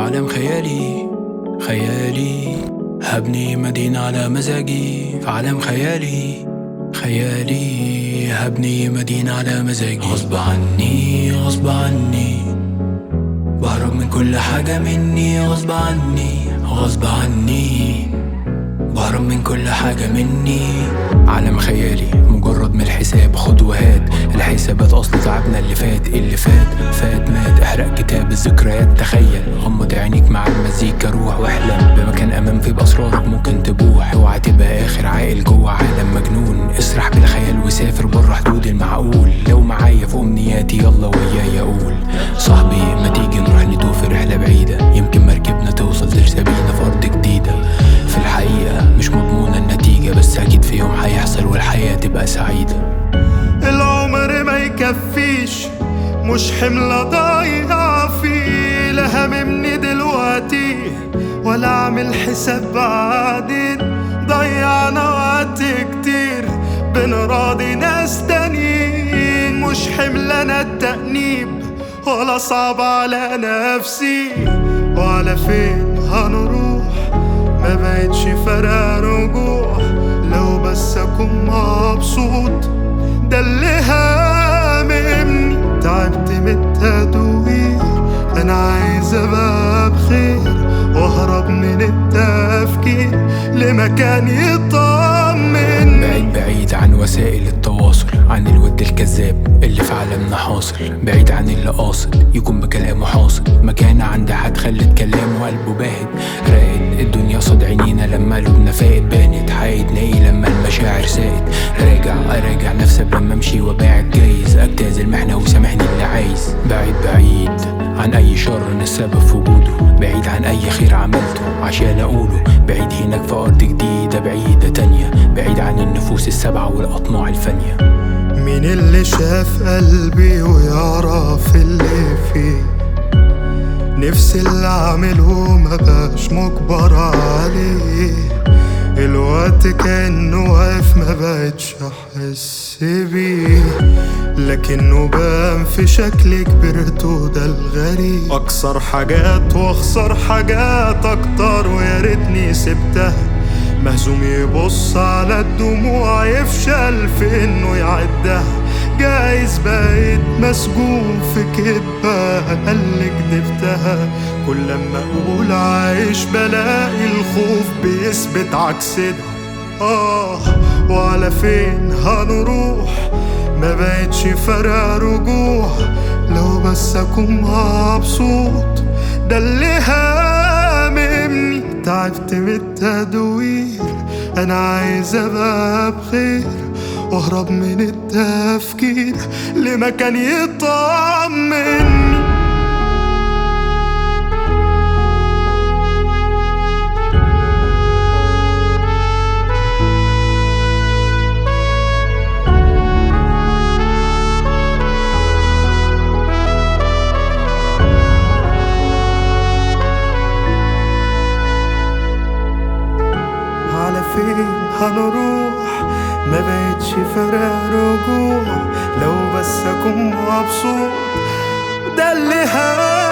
عالم خيالي خيالي هبني مدينة على مزاجي في عالم خيالي خيالي هبني مدينة على مزاجي غصب عني غصب عني بهرب من كل حاجة مني غصب عني غصب عني بهرب من كل حاجة مني عالم خيالي مجرد من الحساب خد وهات الحسابات أصل تعبنا اللي فات اللي فات فات مات احرق كتاب الذكريات تخيل غمض عينيك مع المزيكا روح واحلم بمكان أمان فيه بأسرارك ممكن تبوح اوعى تبقى آخر عاقل جوه عالم مجنون اسرح بالخيال وسافر بره حدود المعقول لو معايا في أمنياتي يلا وياي أقول صاحبي ما تيجي نروح ندوه في رحلة بعيدة يمكن مركبنا توصل ترسبينا في أرض جديدة في الحقيقة مش مضمونة النتيجة بس أكيد في يوم هيحصل والحياة تبقى سعيدة العمر ما يكفيش مش حملة ضايعة فيه لا هاممني دلوقتي ولا عامل حساب بعدين ضيعنا وقت كتير بنراضي ناس تانيين مش حمل انا التأنيب ولا صعب على نفسي وعلى فين هنروح ما بقتش فارقة رجوع لو بس اكون مبسوط ده اللي هاممني تعبت من التدوير انا عايز ابقى بخير واهرب من التفكير لمكان يطمن بعيد بعيد عن وسائل التواصل عن الود الكذاب اللي في عالمنا حاصل بعيد عن اللي قاصد يكون بكلامه حاصل مكانة عند حد خلت كلامه قلبه باهت راقد الدنيا صد عينينا لما قلوبنا فاقت بانت حايد ناقي لما المشاعر ساقت راجع اراجع نفسي قبل ما امشي وباعد جايز اجتاز المحنة وسامحني اللي عايز بعيد بعيد عن اي شر انا السبب في وجوده بعيد عن اي خير عملته عشان اقوله بعيد هناك في ارض جديدة بعيدة تانية بعيد عن النفوس السبعة والاطماع الفانية مين اللي شاف قلبي ويعرف اللي فيه نفسي اللي عامله ما بقاش مجبر عليه الوقت كأنه واقف ما بقتش احس بيه لكنه بان في شكل كبرت وده الغريب اكسر حاجات واخسر حاجات اكتر ويا ريتني سبتها مهزوم يبص على الدموع يفشل في انه يعدها جايز بقيت مسجون في كدبة اللي كدبتها كل لما اقول عايش بلاقي الخوف بيثبت عكس ده اه وعلى فين هنروح ما بقتش فارقة رجوع لو بس اكون مبسوط ده اللي هاممني تعبت من التدوير انا عايز ابقى بخير واهرب من التفكير لمكان يطمني على فين هنروح ما بقتش فارقة رجوع لو بس اكون مبسوط ده اللي هاممني